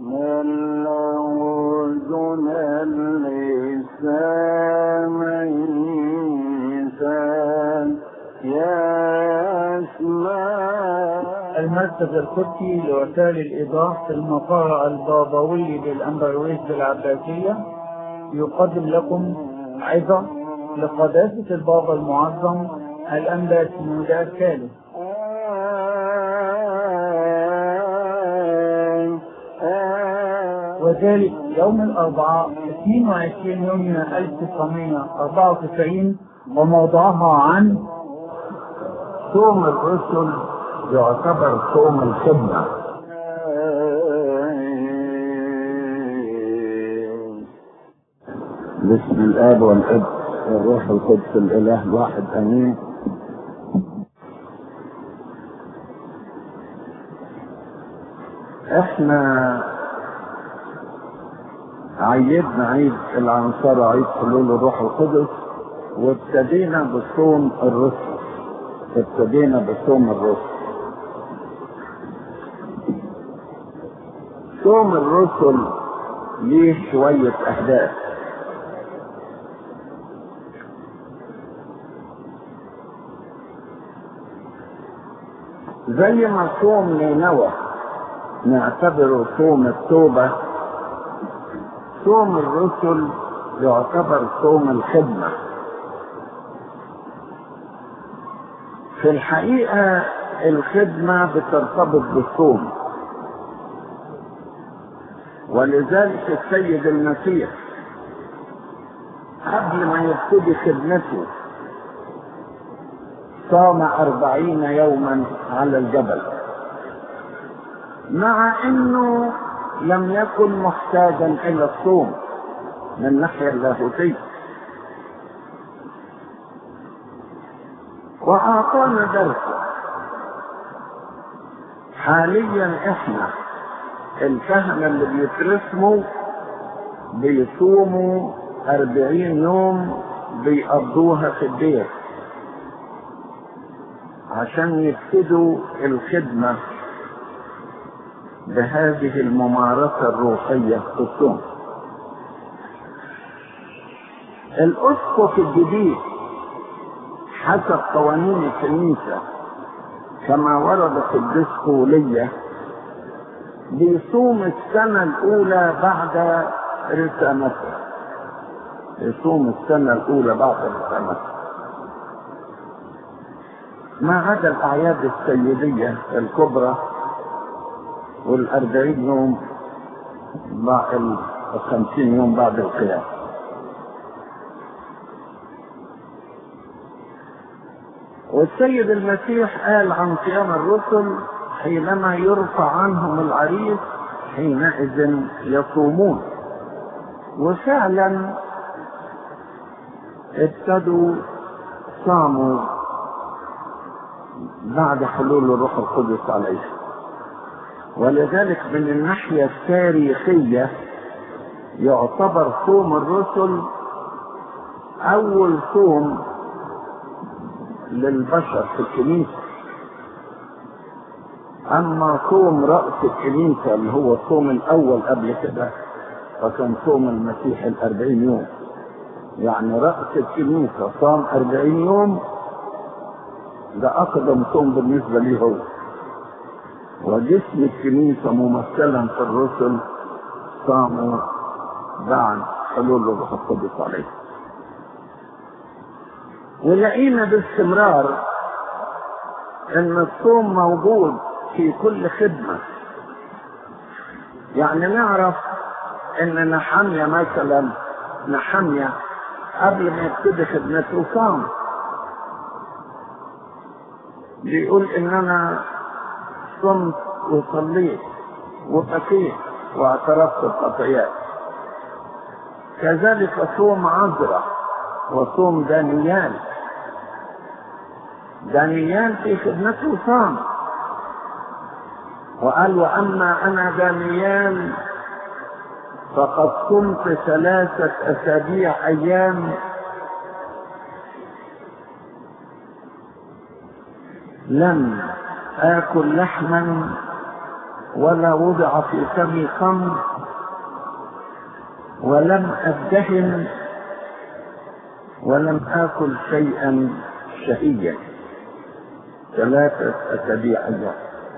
من له أذن لسان يسمع المركز القدسي لوسائل الإيضاح في المطار البابوي بالأمبرويز بالعباسية يقدم لكم عظة لقداسة البابا المعظم الأنبا سنودا الثالث وذلك يوم الأربعاء 22 يونيو 1994 وموضوعها عن صوم الرسل يعتبر صوم الخدمة بسم الآب والابن والروح القدس الإله الواحد آمين احنا عيدنا عيد العنصرة عيد حلول الروح القدس وابتدينا بصوم الرسل ابتدينا بصوم الرسل صوم الرسل ليه شوية أهداف زي ما صوم نينوى نعتبره صوم التوبة صوم الرسل يعتبر صوم الخدمة في الحقيقة الخدمة بترتبط بالصوم ولذلك السيد المسيح قبل ما يبتدي خدمته صام أربعين يوما على الجبل مع انه لم يكن محتاجا الى الصوم من الناحية اللاهوتية وأعطانا درسا حاليا احنا الكهنة اللي بيترسموا بيصوموا أربعين يوم بيقضوها في الدير عشان يبتدوا الخدمة بهذه الممارسة الروحية في الصوم الأسقف الجديد حسب قوانين الكنيسة كما ورد في الدسقولية بيصوم السنة الأولى بعد رسامته يصوم السنة الأولى بعد رسامته ما عدا الأعياد السيدية الكبرى والأربعين يوم بعد الخمسين يوم بعد القيام والسيد المسيح قال عن صيام الرسل حينما يرفع عنهم العريس حينئذ يصومون وفعلا ابتدوا صاموا بعد حلول الروح القدس عليهم ولذلك من الناحية التاريخية يعتبر صوم الرسل أول صوم للبشر في الكنيسة أما صوم رأس الكنيسة اللي هو الصوم الأول قبل كده فكان صوم المسيح الأربعين يوم يعني رأس الكنيسة صام أربعين يوم ده أقدم صوم بالنسبة ليه هو وجسم الكنيسة ممثلا في الرسل صاموا بعد حلول الروح القدس عليه ولقينا باستمرار ان الصوم موجود في كل خدمة يعني نعرف ان نحمية مثلا نحمية قبل ما يبتدي خدمته صام بيقول ان انا صمت وصليت وبكيت واعترفت بخطاياي كذلك صوم عذرة وصوم دانيال دانيال في خدمته صام وقال واما انا دانيال فقد صمت ثلاثة اسابيع ايام لم آكل لحما ولا وضع في فمي خمر ولم أدهن ولم آكل شيئا شهيا ثلاثة أسابيع أيام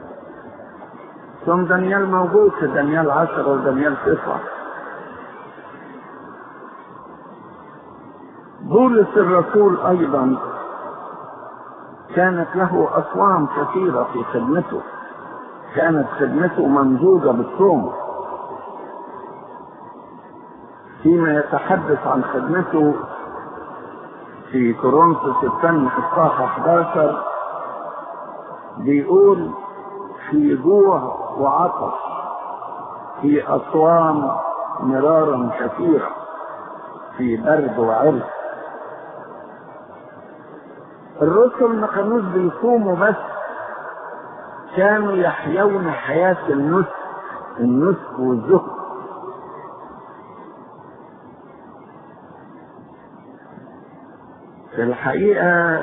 ثم دانيال موجود في دانيال عشرة ودانيال تسعة بولس الرسول أيضا كانت له أصوام كثيرة في خدمته كانت خدمته ممزوجة بالصوم فيما يتحدث عن خدمته في كورنثوس الثاني اصحاح 11 بيقول في جوع وعطش في أصوام مرارا كثيرة في برد وعرق الرسل ما كانوش بيصوموا بس كانوا يحيون حياة النسك النسك والزهد في الحقيقة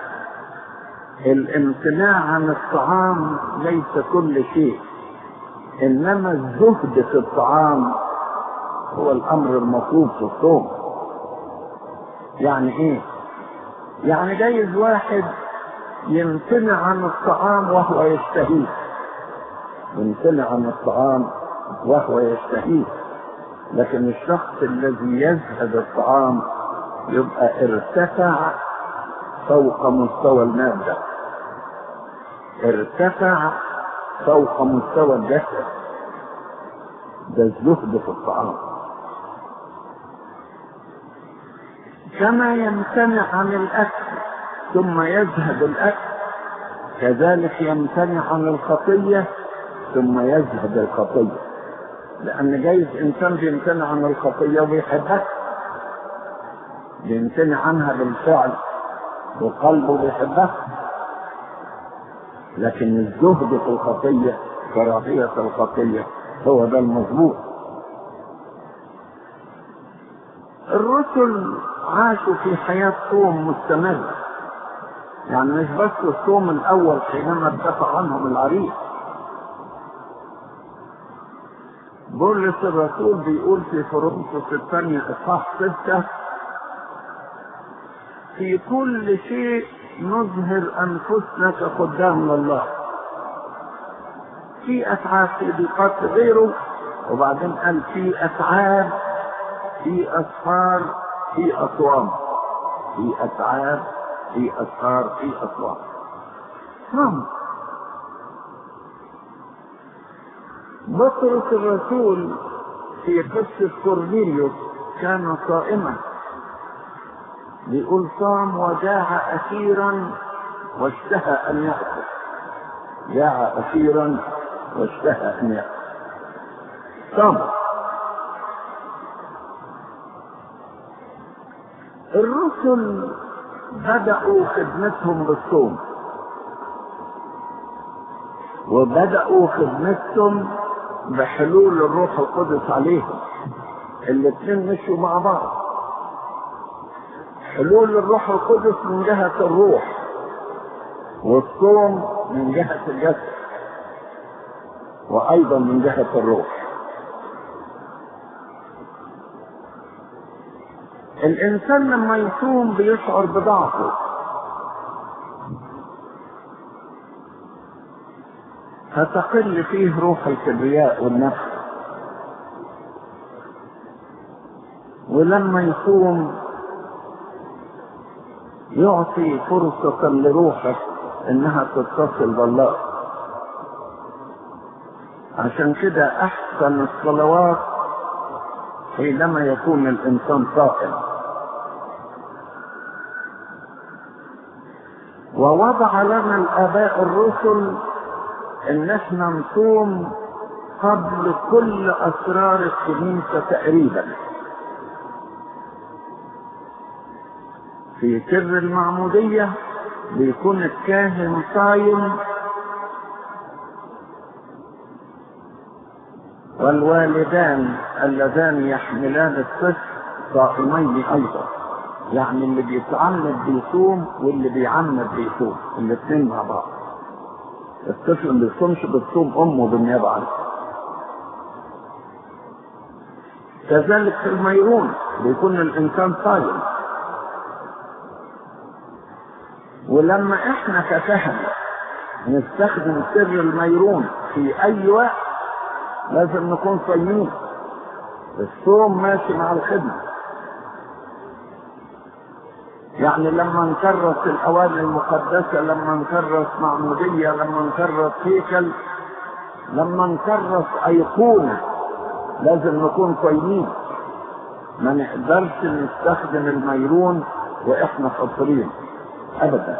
الامتناع عن الطعام ليس كل شيء انما الزهد في الطعام هو الامر المطلوب في الصوم يعني ايه يعني جايز واحد يمتنع عن الطعام وهو يشتهيه يمتنع عن الطعام وهو يشتهيه لكن الشخص الذي يزهد الطعام يبقى ارتفع فوق مستوى المادة ارتفع فوق مستوى الجسد ده الزهد في الطعام كما يمتنع عن الأكل ثم يزهد الأكل كذلك يمتنع عن الخطية ثم يزهد الخطية لأن جايز إنسان بيمتنع عن الخطية وبيحبها بيمتنع عنها بالفعل وقلبه بيحبها لكن الزهد في الخطية كراهية الخطية هو ده المظبوط الرسل عاشوا في حياة صوم مستمر يعني مش بس الصوم الأول حينما ارتفع عنهم العريس بولس الرسول بيقول في كورنثوس الثانية إصحاح ستة في كل شيء نظهر أنفسنا كخدام لله في أتعاب في ضيقات غيره وبعدين قال في أتعاب في أسفار في أصوام في أتعاب في أسفار في أصوام نعم بطرس الرسول في قصة كورنيليوس كان صائما بيقول صام وجاع أثيرا واشتهى أن يأكل جاع أثيرا واشتهى أن يأكل صام الرسل بدأوا خدمتهم بالصوم وبدأوا خدمتهم بحلول الروح القدس عليهم الاثنين مشوا مع بعض حلول الروح القدس من جهة الروح والصوم من جهة الجسد وأيضا من جهة الروح الإنسان لما يصوم بيشعر بضعفه فتقل فيه روح الكبرياء والنفس ولما يصوم يعطي فرصة لروحك انها تتصل بالله عشان كده احسن الصلوات حينما يكون الانسان صائم ووضع لنا الاباء الرسل ان احنا نصوم قبل كل اسرار الكنيسه تقريبا في سر المعموديه بيكون الكاهن صايم والوالدان اللذان يحملان الطفل صائمين ايضا يعني اللي بيتعمد بيصوم واللي بيعمد بيصوم الاثنين مع بعض الطفل ما بيصومش بتصوم امه بالنيابه عنه كذلك في الميرون بيكون الانسان صايم ولما احنا ككهنة نستخدم سر الميرون في اي وقت لازم نكون صايمين الصوم ماشي مع الخدمة يعني لما نكرس الاواني المقدسة لما نكرس معمودية لما نكرس هيكل لما نكرس ايقونة لازم نكون صايمين ما نقدرش نستخدم الميرون واحنا فاطرين ابدا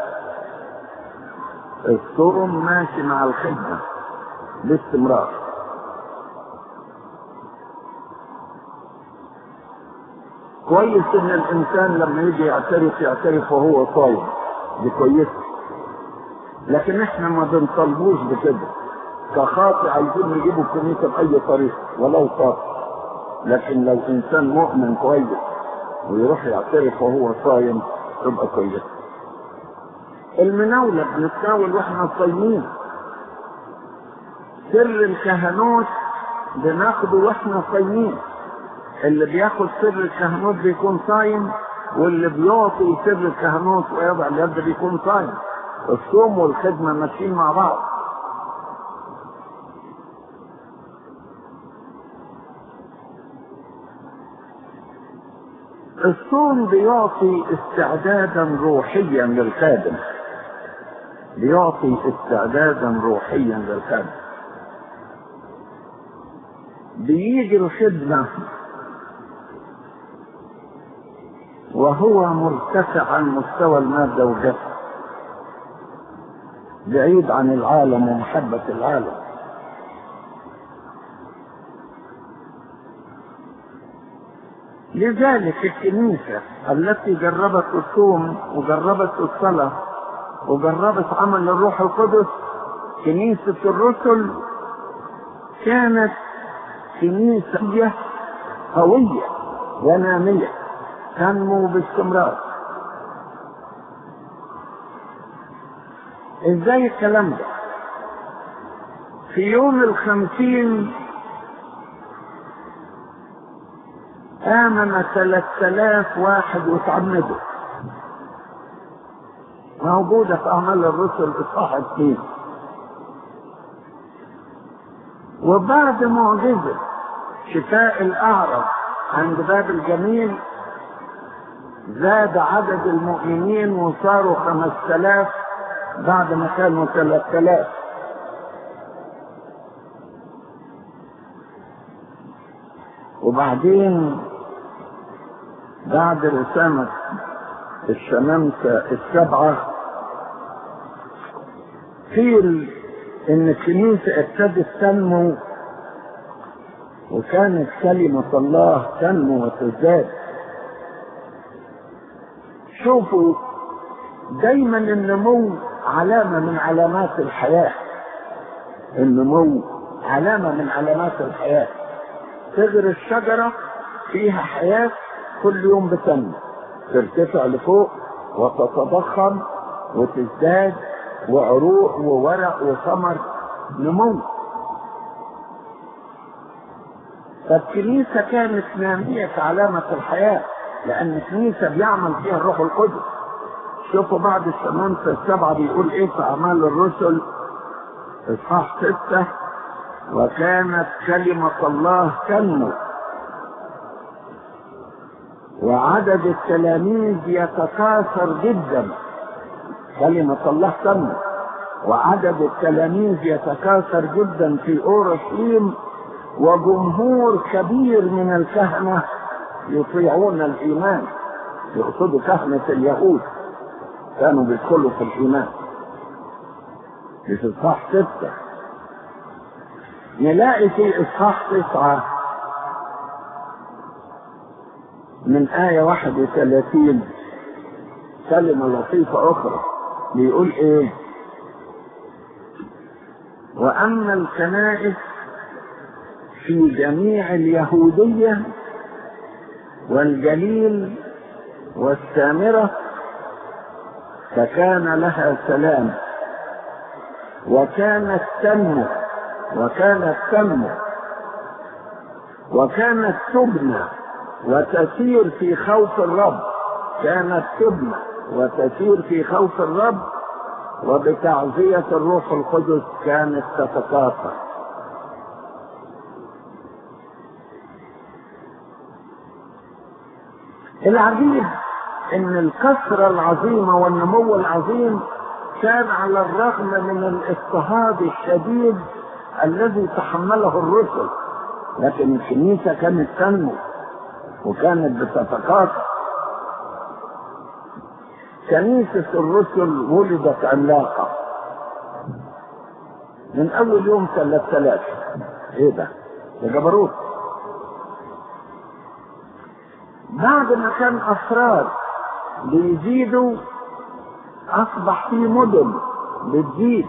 الصوم ماشي مع الخدمة باستمرار كويس ان الانسان لما يجي يعترف يعترف وهو صايم دي كويسه لكن احنا ما بنطلبوش بكده كخاطئ عايزين نجيبوا الكنيسه باي طريقه ولو خاطئ لكن لو انسان مؤمن كويس ويروح يعترف وهو صايم تبقى كويسه المناوله بنتناول واحنا صايمين سر الكهنوت بناخده واحنا صايمين اللي بياخد سر الكهنوت بيكون صايم واللي بيعطي سر الكهنوت ويضع اليد بيكون صايم الصوم والخدمه ماشيين مع بعض الصوم بيعطي استعدادا روحيا للخادم بيعطي استعدادا روحيا للخادم بيجي الخدمة وهو مرتفع عن مستوى المادة والجسد بعيد عن العالم ومحبة العالم لذلك الكنيسة التي جربت الصوم وجربت الصلاة وجربت عمل الروح القدس كنيسة الرسل كانت كنيسة قوية ونامية تنمو باستمرار ازاي الكلام ده في يوم الخمسين آمن ثلاثة آلاف واحد وتعمدوا موجودة في أعمال الرسل إصحاح اثنين وبعد معجزة شفاء الأعرج عند باب الجميل زاد عدد المؤمنين وصاروا خمسة آلاف بعد ما كانوا ثلاثة آلاف وبعدين بعد رسامة الشمامسة السبعة قيل ان الكنيسة ابتدت تنمو وكانت كلمة الله تنمو وتزداد شوفوا دايما النمو علامة من علامات الحياة النمو علامة من علامات الحياة تغر الشجرة فيها حياة كل يوم بتنمو ترتفع لفوق وتتضخم وتزداد وعروق وورق وثمر نمو فالكنيسة كانت نامية علامة الحياة لأن الكنيسة بيعمل فيها الروح القدس شوفوا بعد الشمامسة السبعة بيقول إيه في أعمال الرسل إصحاح ستة وكانت كلمة الله تنمو وعدد التلاميذ يتكاثر جدا كلمة الله تنمو وعدد التلاميذ يتكاثر جدا في أورشليم وجمهور كبير من الكهنة يطيعون الإيمان يقصدوا كهنة اليهود كانوا بيدخلوا في الإيمان في إصحاح ستة نلاقي في إصحاح تسعة من آية 31 كلمة لطيفة أخرى بيقول إيه وأما الكنائس في جميع اليهودية والجليل والسامرة فكان لها سلام وكانت تنمو وكانت تنمو وكانت تبنى وتسير في خوف الرب كانت تبنى وتسير في خوف الرب وبتعزية الروح القدس كانت تتكاثر العجيب ان الكثرة العظيمة والنمو العظيم كان على الرغم من الاضطهاد الشديد الذي تحمله الرسل لكن الكنيسة كانت تنمو وكانت بتتكاثر كنيسة الرسل ولدت عملاقة من أول يوم 3000 إيه ده؟ ده جبروت بعد ما كان أفراد بيزيدوا أصبح في مدن بتزيد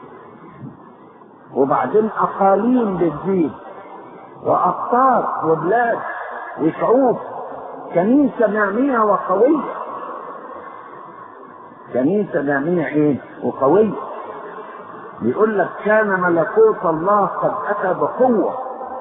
وبعدين أقاليم بتزيد وأقطار وبلاد وشعوب كنيسة نعمية وقوية كنيسة نعمية ايه وقوية بيقول لك كان ملكوت الله قد أتى بقوة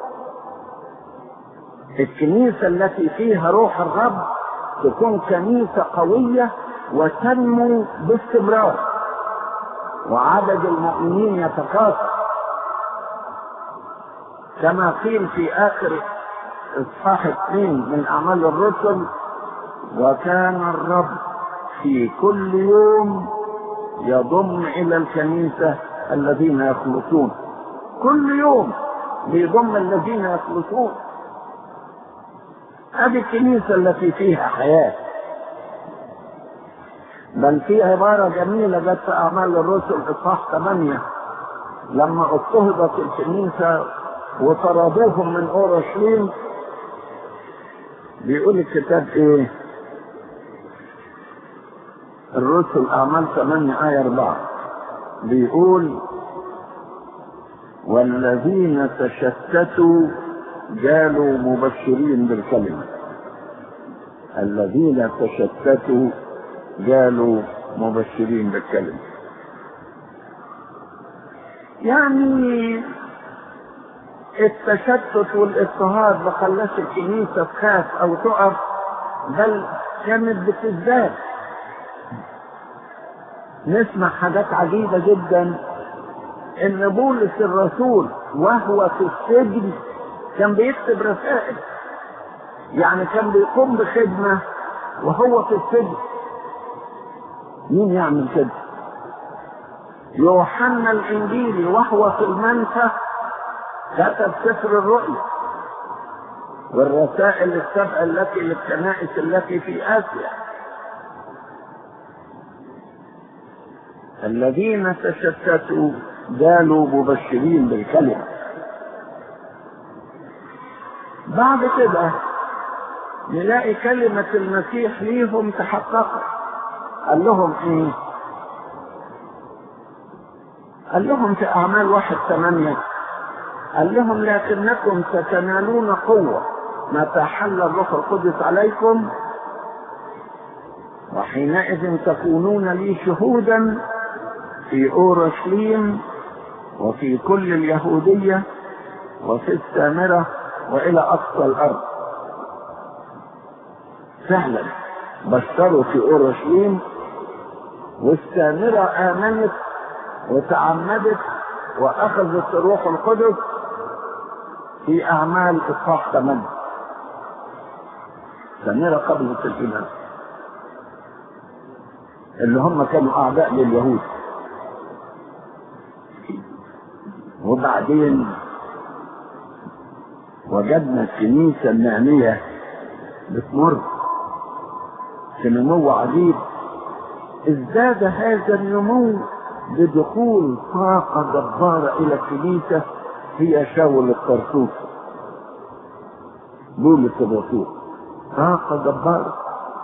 الكنيسة التي فيها روح الرب تكون كنيسة قوية وتنمو باستمرار وعدد المؤمنين يتكاثر كما قيل في آخر إصحاح اثنين من أعمال الرسل وكان الرب في كل يوم يضم إلى الكنيسة الذين يخلصون كل يوم بيضم الذين يخلصون هذه الكنيسة التي فيها حياة بل في عبارة جميلة جت في أعمال الرسل إصحاح 8 لما اضطهدت الكنيسة وطردوهم من أورشليم بيقول الكتاب إيه؟ الرسل أعمال 8 آية 4 بيقول والذين تشتتوا جالوا مبشرين بالكلمة الذين تشتتوا جالوا مبشرين بالكلمة يعني التشتت والاضطهاد ما خلاش الكنيسة تخاف أو تقف بل كانت بتزداد نسمع حاجات عجيبة جدا ان بولس الرسول وهو في السجن كان بيكتب رسائل يعني كان بيقوم بخدمة وهو في السجن مين يعمل كده يوحنا الانجيلي وهو في المنفى كتب سفر الرؤيا والرسائل السبع التي للكنائس التي في اسيا الذين تشتتوا جالوا مبشرين بالكلمة بعد كده نلاقي كلمة المسيح ليهم تحققت قال لهم ايه قال لهم في اعمال واحد ثمانية قال لهم لكنكم ستنالون قوة متى حل الروح القدس عليكم وحينئذ تكونون لي شهودا في اورشليم وفي كل اليهودية وفي السامرة والى اقصى الارض فعلا بشروا في اورشليم والسامرة امنت وتعمدت واخذت الروح القدس في اعمال اصحاح 8 سامرة قبلت الايمان اللي هم كانوا اعداء لليهود وبعدين وجدنا الكنيسة النعمية بتمر في نمو عجيب ازداد هذا النمو بدخول طاقة جبارة إلى الكنيسة هي شاول الطرطوس بولس الرسول طاقة جبارة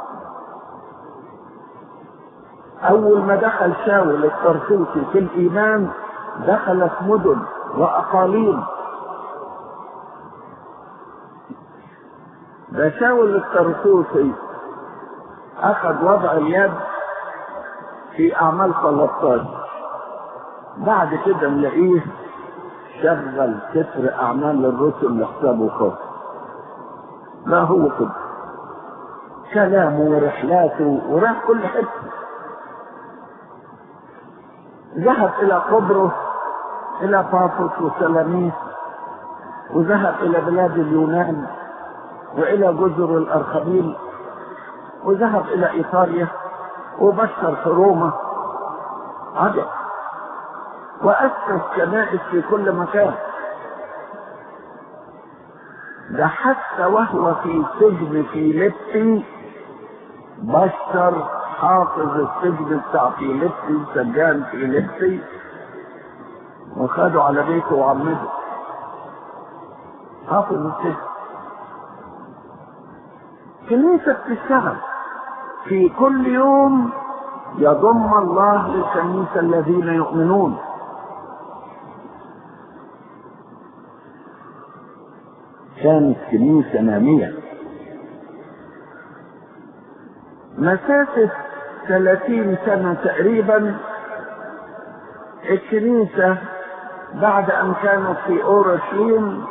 أول ما دخل شاول الطرطوسي في الإيمان دخلت مدن وأقاليم ده شاول الطرطوسي أخذ وضع اليد في أعمال 13 بعد كده نلاقيه شغل سفر اعمال الرسل لحسابه خاص لا هو كده كلامه ورحلاته وراح كل حته ذهب الى قبرص الى بافوس وسلاميس وذهب الى بلاد اليونان والى جزر الارخبيل وذهب الى ايطاليا وبشر في روما عجب واسس كنائس في كل مكان ده حتى وهو في سجن فيليبي بشر حافظ السجن بتاع فيليبي سجان فيليبي وخده على بيته وعمده حافظ السجن كنيسة بتشتغل في كل يوم يضم الله للكنيسة الذين يؤمنون كانت كنيسة نامية مسافة 30 سنة تقريبا الكنيسة بعد أن كانت في أورشليم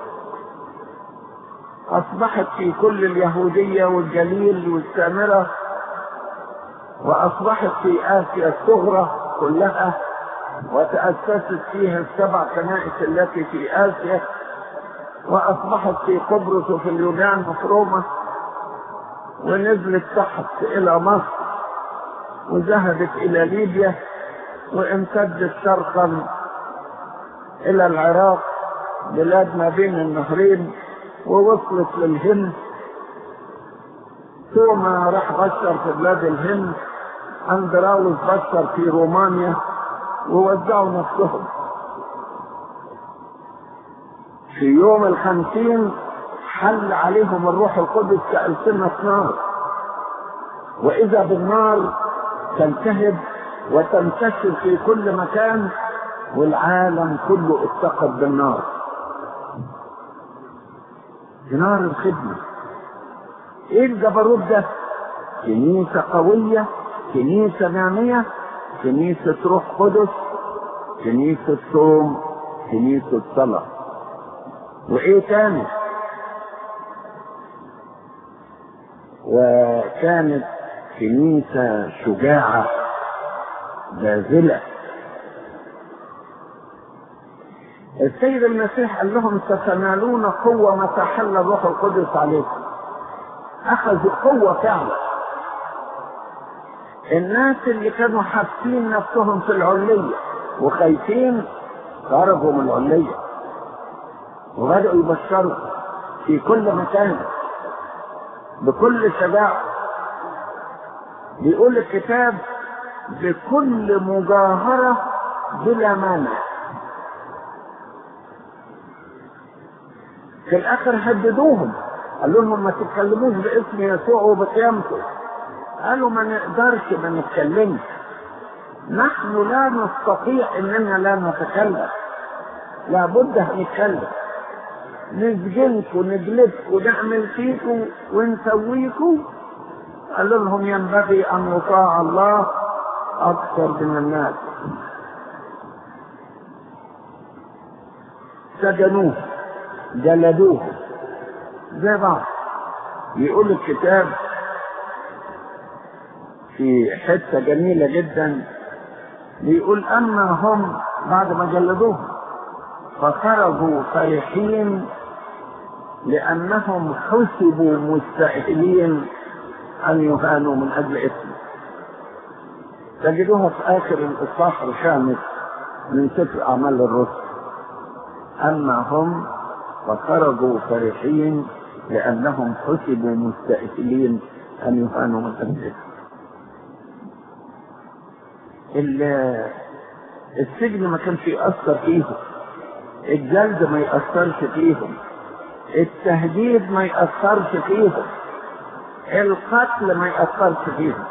أصبحت في كل اليهودية والجليل والسامرة وأصبحت في آسيا الصغرى كلها وتأسست فيها السبع كنائس التي في آسيا وأصبحت في قبرص وفي اليونان وفي روما ونزلت تحت إلى مصر وذهبت إلى ليبيا وامتدت شرقا إلى العراق بلاد ما بين النهرين ووصلت للهند ثم راح بشر في بلاد الهند اندراوس بشر في رومانيا ووزعوا نفسهم في يوم الخمسين حل عليهم الروح القدس كألسنة نار وإذا بالنار تلتهب وتنتشر في كل مكان والعالم كله اتقد بالنار نار الخدمة ايه الجبروت ده كنيسة قوية كنيسة نامية كنيسة روح قدس كنيسة صوم كنيسة صلاة وايه تاني وكانت كنيسة شجاعة باذلة السيد المسيح قال لهم ستنالون قوة متى حل الروح القدس عليكم أخذوا قوة فعلا الناس اللي كانوا حابسين نفسهم في العلية وخايفين خرجوا من العلية وبدأوا يبشروا في كل مكان بكل شجاعة بيقول الكتاب بكل مجاهرة بلا مانع في الاخر هددوهم قال لهم ما تتكلموش باسم يسوع وبقيامته قالوا ما نقدرش ما نتكلمش نحن لا نستطيع اننا لا نتكلم لابد هنتكلم نسجنكم نجلدكم نعمل فيكم ونسويكم قالوا لهم ينبغي ان يطاع الله اكثر من الناس سجنوه جلدوه زي بعض يقول الكتاب في حته جميله جدا بيقول اما هم بعد ما جلدوه فخرجوا فرحين لانهم حسبوا مستأهلين ان يهانوا من اجل اسمه تجدوها في اخر الاصحاح الخامس من سفر اعمال الرسل اما هم فخرجوا فرحين لانهم حسبوا مستأهلين ان يهانوا من اجل اسمه السجن ما كانش يأثر فيهم الجلد ما يأثرش فيهم التهديد ما يأثرش فيهم القتل ما يأثرش فيهم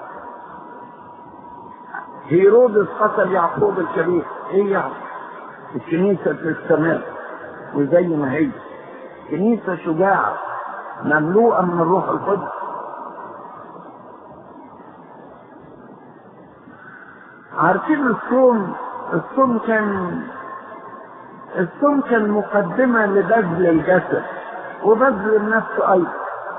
هيرودس قتل يعقوب الكبير ايه يعني الكنيسة تستمر وزي ما هي كنيسة شجاعة مملوءة من الروح القدس عارفين الصوم الصوم كان الصوم كان مقدمة لبذل الجسد وبذل النفس أيضا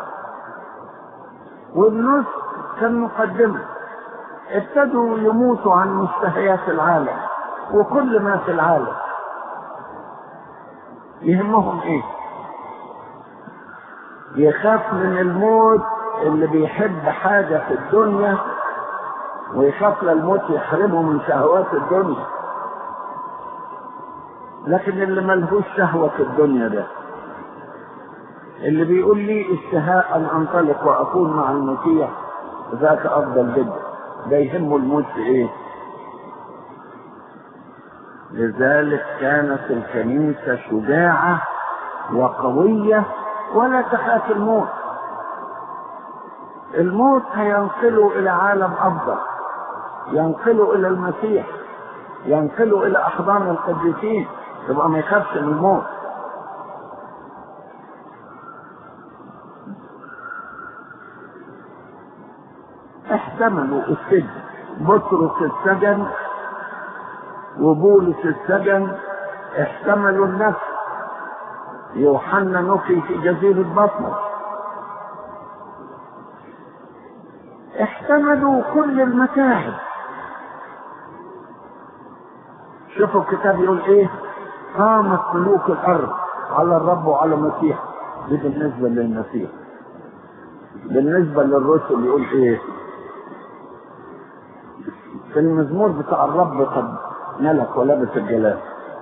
والنص كان مقدمة ابتدوا يموتوا عن مشتهيات العالم وكل ما في العالم يهمهم ايه يخاف من الموت اللي بيحب حاجة في الدنيا ويخاف للموت يحرمه من شهوات الدنيا لكن اللي ملهوش شهوة في الدنيا ده اللي بيقول لي اشتهاء ان انطلق واكون مع المسيح ذاك افضل جدا ده يهمه الموت في ايه لذلك كانت الكنيسة شجاعة وقوية ولا تخاف الموت الموت هينقله إلى عالم أفضل ينقله إلى المسيح ينقله إلى أحضان القديسين يبقى ما يخافش من الموت احتملوا السجن بطرس السجن وبولس السجن احتملوا النفس يوحنا نفي في جزيرة بطمس احتملوا كل المتاعب شوفوا الكتاب يقول ايه قامت ملوك الارض على الرب وعلى المسيح دي بالنسبة للمسيح بالنسبة للرسل يقول ايه في المزمور بتاع الرب قد ملك ولبس الجلال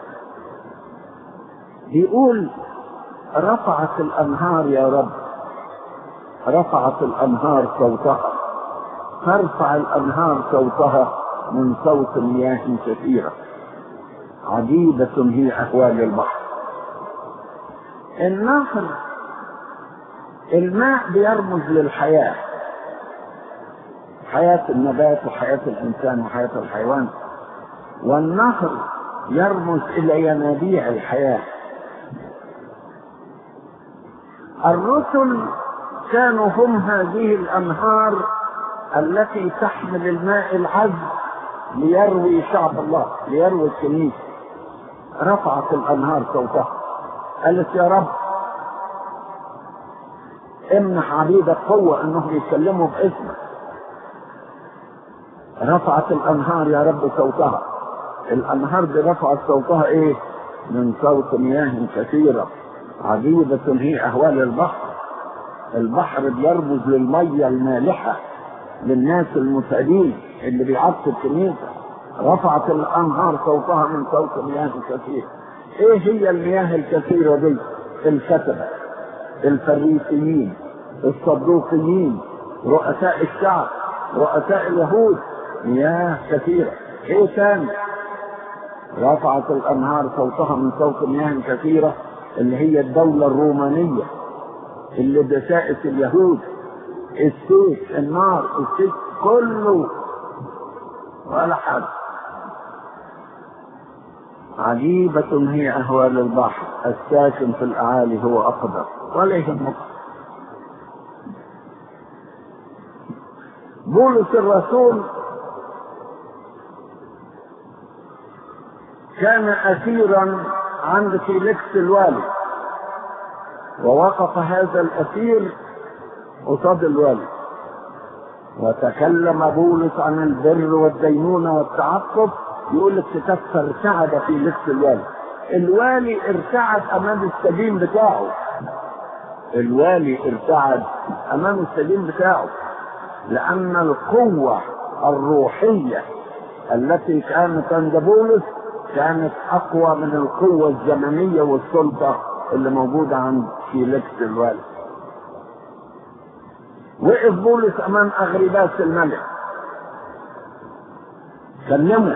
بيقول رفعت الانهار يا رب رفعت الانهار صوتها ترفع الانهار صوتها من صوت مياه كثيره عجيبه هي اهوال البحر النهر الماء بيرمز للحياه حياه النبات وحياه الانسان وحياه الحيوان والنهر يرمز الى ينابيع الحياه الرسل كانوا هم هذه الانهار التي تحمل الماء العذب ليروي شعب الله ليروي الكنيسه رفعت الانهار صوتها قالت يا رب امنح عبيدك قوه انهم يتكلموا باسمك رفعت الانهار يا رب صوتها الانهار دي رفعت صوتها ايه من صوت مياه كثيره عجيبة هي أهوال البحر البحر بيرمز للمية المالحة للناس المتعبين اللي بيعطوا الكنيسة رفعت الأنهار صوتها من صوت مياه كثيرة إيه هي المياه الكثيرة دي؟ الكتبة الفريسيين الصدوقيين رؤساء الشعب رؤساء اليهود مياه كثيرة إيه ثاني؟ رفعت الأنهار صوتها من صوت مياه كثيرة اللي هي الدولة الرومانية اللي دسائس اليهود السيف النار السيف كله ولا حد عجيبة هي أهوال البحر الساكن في الأعالي هو أقدر ولا يهمك بولس الرسول كان أسيرا عند فيليكس الوالي ووقف هذا الأسير قصاد الوالي وتكلم بولس عن البر والدينونة والتعقب يقول الكتاب فارتعد فيليكس الوالي الوالي ارتعد أمام السجين بتاعه الوالي ارتعد أمام السجين بتاعه لأن القوة الروحية التي كانت عند بولس كانت اقوى من القوة الزمنية والسلطة اللي موجودة عند فيليكس الوالي وقف بولس امام اغرباس الملك كلمه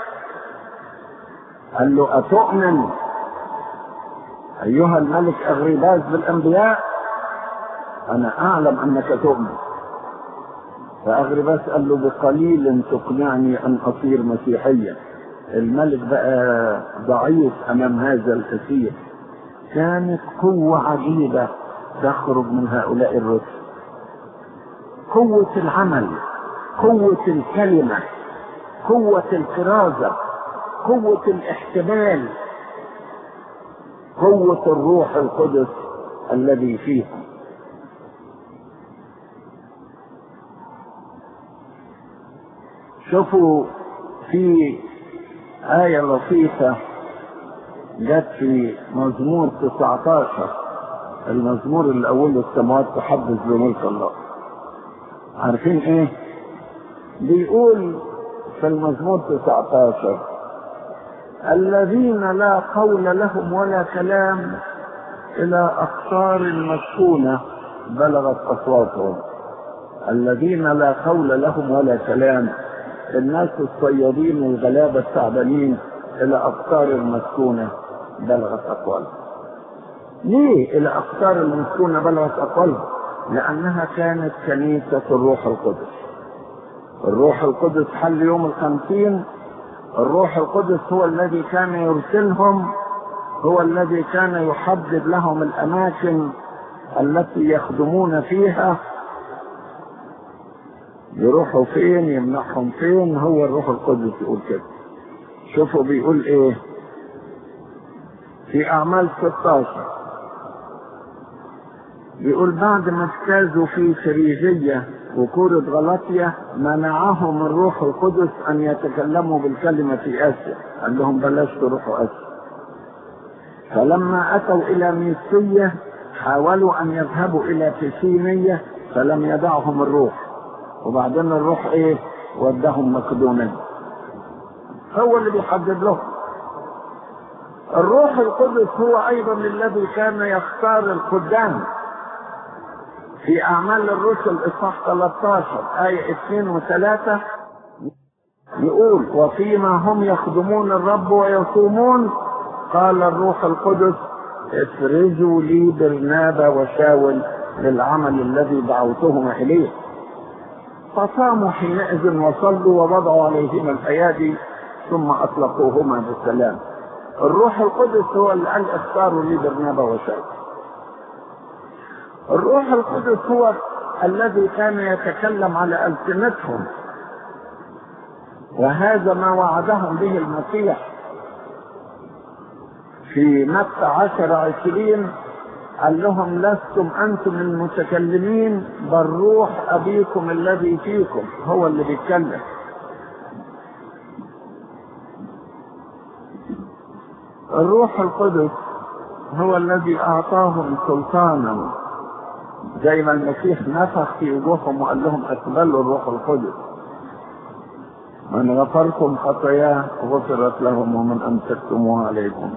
قال له اتؤمن ايها الملك اغرباس بالانبياء انا اعلم انك تؤمن فاغرباس قال له بقليل تقنعني ان اصير مسيحيا الملك بقى ضعيف امام هذا الاسير كانت قوة عجيبة تخرج من هؤلاء الرسل قوة العمل قوة الكلمة قوة الكرازة قوة الاحتمال قوة الروح القدس الذي فيها شوفوا في آية لطيفة جت في مزمور 19 المزمور اللي أوله السماوات تحدث بملك الله عارفين إيه؟ بيقول في المزمور 19 الذين لا قول لهم ولا كلام إلى أقطار المسكونة بلغت أصواتهم الذين لا قول لهم ولا كلام الناس الصيادين الغلابة التعبانين إلى أقطار المسكونة بلغت أقوالهم ليه إلى أقطار المسكونة بلغت أقوالهم لأنها كانت كنيسة الروح القدس الروح القدس حل يوم الخمسين الروح القدس هو الذي كان يرسلهم هو الذي كان يحدد لهم الأماكن التي يخدمون فيها يروحوا فين يمنحهم فين هو الروح القدس يقول كده شوفوا بيقول ايه في اعمال 16 بيقول بعد ما اجتازوا في فريجية وكورة غلطية منعهم الروح القدس ان يتكلموا بالكلمة في اسيا قال لهم بلاش تروحوا اسيا فلما اتوا الى ميسية حاولوا ان يذهبوا الى فيسينية فلم يدعهم الروح وبعدين الروح ايه ودهم مقدونية هو اللي بيحدد لهم الروح القدس هو ايضا الذي كان يختار الخدام في اعمال الرسل اصحاح 13 ايه 2 و3 يقول وفيما هم يخدمون الرب ويصومون قال الروح القدس افرزوا لي برنابا وشاول للعمل الذي دعوتهم اليه فصاموا حينئذ وصلوا ووضعوا عليهما الايادي ثم اطلقوهما بالسلام الروح القدس هو اللي قال اختاروا لي برنابا وشاول الروح القدس هو الذي كان يتكلم على ألسنتهم وهذا ما وعدهم به المسيح في متى عشر عشرين قال لهم لستم أنتم المتكلمين بل روح أبيكم الذي فيكم هو اللي بيتكلم الروح القدس هو الذي أعطاهم سلطانا زي ما المسيح نفخ في وجوههم وقال لهم اقبلوا الروح القدس من غفركم خطاياه غفرت لهم ومن امسكتموها عليكم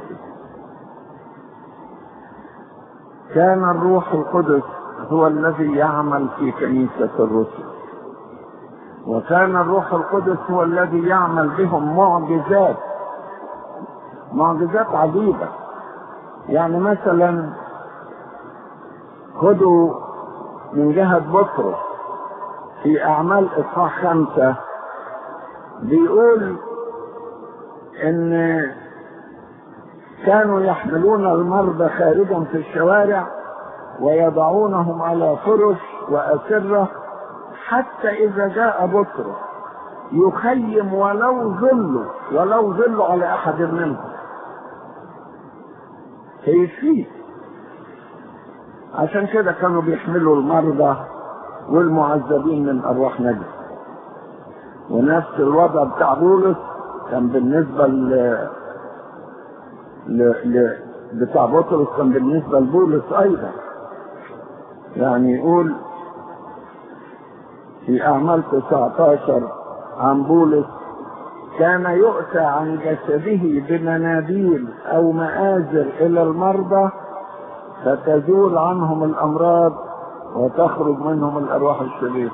كان الروح القدس هو الذي يعمل في كنيسة الرسل وكان الروح القدس هو الذي يعمل بهم معجزات معجزات عجيبة يعني مثلا خدوا من جهة بطرس في أعمال إصحاح خمسة بيقول إن كانوا يحملون المرضى خارجا في الشوارع ويضعونهم على فرش وأسرة حتى إذا جاء بطرس يخيم ولو ظل ولو ظل على أحد منهم كيفية عشان كده كانوا بيحملوا المرضى والمعذبين من ارواح نجس ونفس الوضع بتاع بولس كان بالنسبه ل... ل... ل... بتاع بطرس كان بالنسبه لبولس ايضا يعني يقول في اعمال 19 عن بولس كان يؤتى عن جسده بمناديل او مآزر الى المرضى فتزول عنهم الامراض وتخرج منهم الارواح الشريره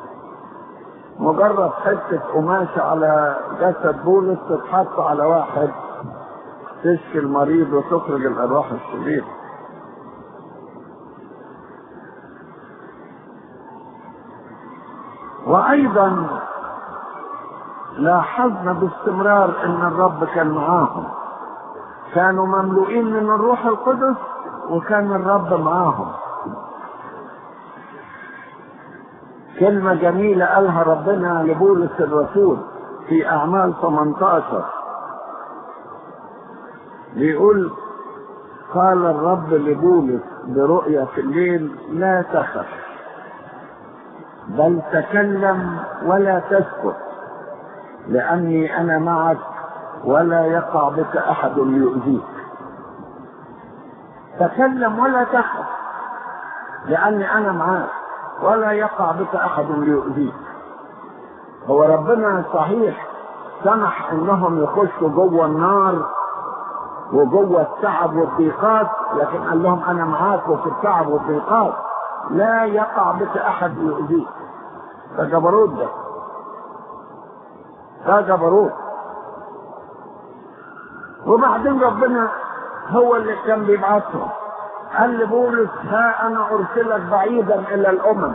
مجرد حته قماشه على جسد بولس تتحط على واحد تشفي المريض وتخرج الارواح الشريره وايضا لاحظنا باستمرار ان الرب كان معاهم كانوا مملوئين من الروح القدس وكان الرب معاهم كلمة جميلة قالها ربنا لبولس الرسول في أعمال 18 بيقول قال الرب لبولس برؤيا في الليل لا تخف بل تكلم ولا تسكت لأني أنا معك ولا يقع بك أحد يؤذيك تكلم ولا تخف لأني أنا معاك ولا يقع بك أحد يؤذيك هو ربنا صحيح سمح انهم يخشوا جوه النار وجوه التعب والضيقات لكن قال لهم انا معاكم في التعب والضيقات لا يقع بك احد يؤذيك ده جبروت ده ده جبروت وبعدين ربنا هو اللي كان بيبعثهم قال لبولس ها انا ارسلك بعيدا الى الامم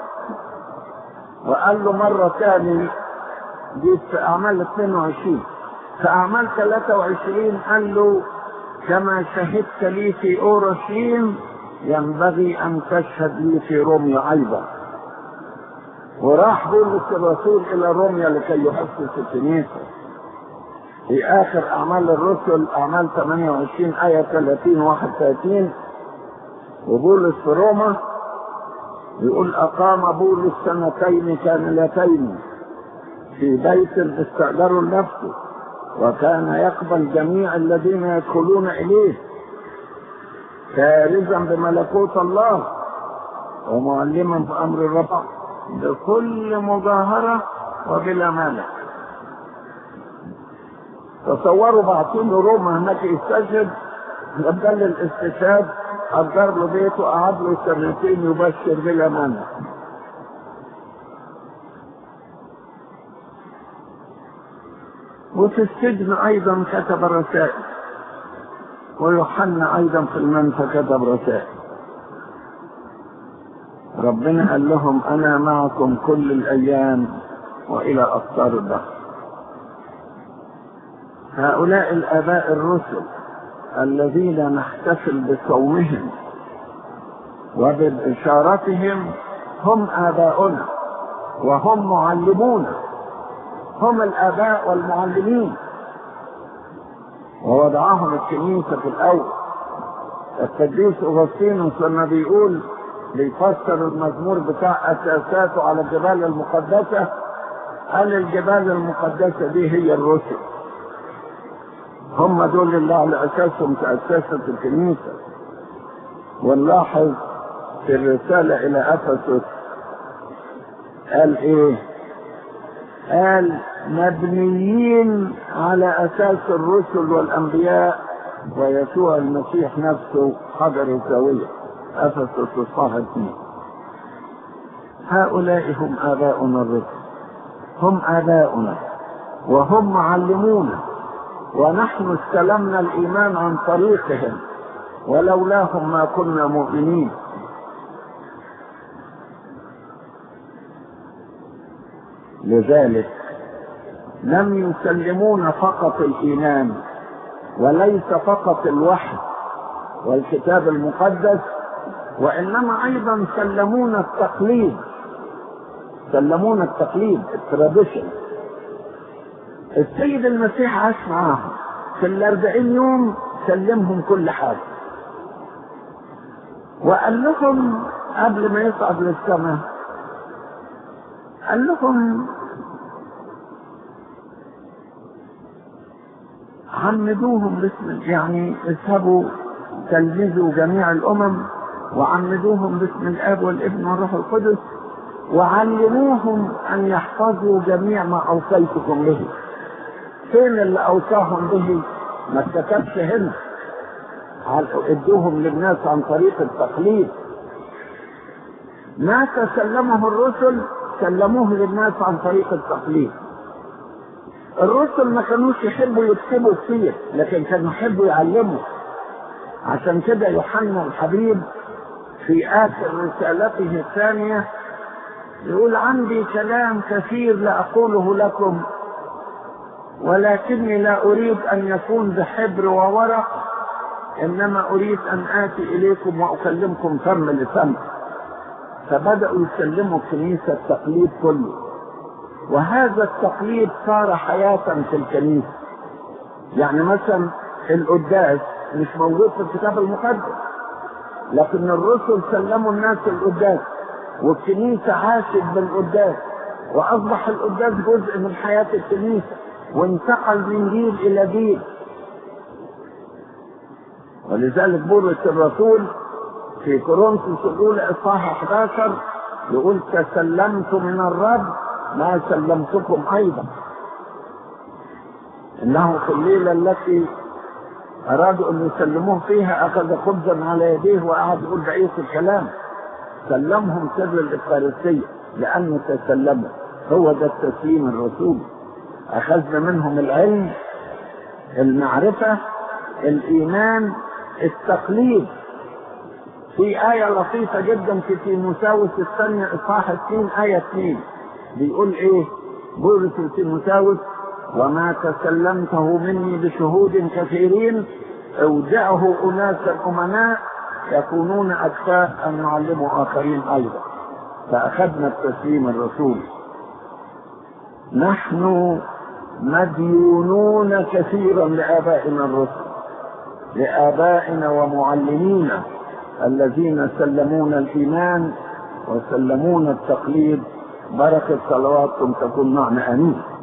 وقال له مرة تاني دي في أعمال 22 في أعمال 23 قال له كما شهدت لي في أورشليم ينبغي أن تشهد لي في روميا أيضا وراح بولس الرسول إلى روميا لكي يؤسس الكنيسة في آخر أعمال الرسل أعمال 28 آية 30 31 وبولس في روما يقول أقام بولس سنتين كاملتين في بيت استأجره لنفسه وكان يقبل جميع الذين يدخلون إليه كارزا بملكوت الله ومعلما في أمر الرب بكل مظاهرة وبلا مانع تصوروا بعتين روما هناك يستشهد بدل الاستشهاد أجر له بيته قعد له سنتين يبشر بلا مانع وفي السجن أيضا كتب رسائل ويوحنا أيضا في المنفى كتب رسائل ربنا قال لهم أنا معكم كل الأيام وإلى أقطار الدهر هؤلاء الآباء الرسل الذين نحتفل بصومهم وبإشارتهم هم آباؤنا وهم معلمونا هم الآباء والمعلمين ووضعهم الكنيسة في الأول القديس أغسطينوس لما بيقول بيفسر المزمور بتاع أساساته على الجبال المقدسة قال الجبال المقدسة دي هي الرسل هم دول اللي على اساسهم تاسست الكنيسه ونلاحظ في الرساله الى افسس قال ايه قال مبنيين على اساس الرسل والانبياء ويسوع المسيح نفسه حجر الزاويه افسس اصحاح اثنين هؤلاء هم اباؤنا الرسل هم اباؤنا وهم معلمونا ونحن استلمنا الايمان عن طريقهم ولولاهم ما كنا مؤمنين لذلك لم يسلمونا فقط الايمان وليس فقط الوحي والكتاب المقدس وانما ايضا سلمونا التقليد سلمونا التقليد التراديشن السيد المسيح عاش معاهم في الأربعين يوم سلمهم كل حاجة وقال لهم قبل ما يصعد للسماء قال لهم عمدوهم باسم يعني اذهبوا تلمذوا جميع الامم وعمدوهم باسم الاب والابن والروح القدس وعلموهم ان يحفظوا جميع ما اوصيتكم به فين اللي اوصاهم به ما اتكتبش هنا ادوهم للناس عن طريق التقليد ما تسلمه الرسل سلموه للناس عن طريق التقليد الرسل ما كانوش يحبوا يكتبوا كتير لكن كانوا يحبوا يعلموا عشان كده يوحنا الحبيب في اخر رسالته الثانيه يقول عندي كلام كثير لاقوله لكم ولكني لا اريد ان يكون بحبر وورق انما اريد ان اتي اليكم واكلمكم فم لفم فبداوا يسلموا الكنيسه التقليد كله وهذا التقليد صار حياه في الكنيسه يعني مثلا القداس مش موجود في الكتاب المقدس لكن الرسل سلموا الناس القداس والكنيسة عاشت بالقداس وأصبح القداس جزء من حياة الكنيسة وانتقل من جيل إلى جيل ولذلك بولس الرسول في كورنثوس الأولى إصحاح 11 يقول تسلمت من الرب ما سلمتكم أيضا إنه في الليلة التي أرادوا أن يسلموه فيها أخذ خبزا على يديه وقعد يقول بقية الكلام سلمهم سر الإفخارستية لأنه تسلموا هو ده التسليم الرسولي أخذنا منهم العلم المعرفة الإيمان التقليد في آية لطيفة جدا في تيموساوس الثانية إصحاح 2 آية 2 بيقول إيه؟ بولس تيموساوس وما تسلمته مني بشهود كثيرين اودعه اناسا امناء يكونون اكفاء ان يعلموا اخرين ايضا فاخذنا التسليم الرسولي نحن مديونون كثيرا لابائنا الرسل لابائنا ومعلمينا الذين سلمونا الايمان وسلمونا التقليد بركه صلواتكم تكون معنا امين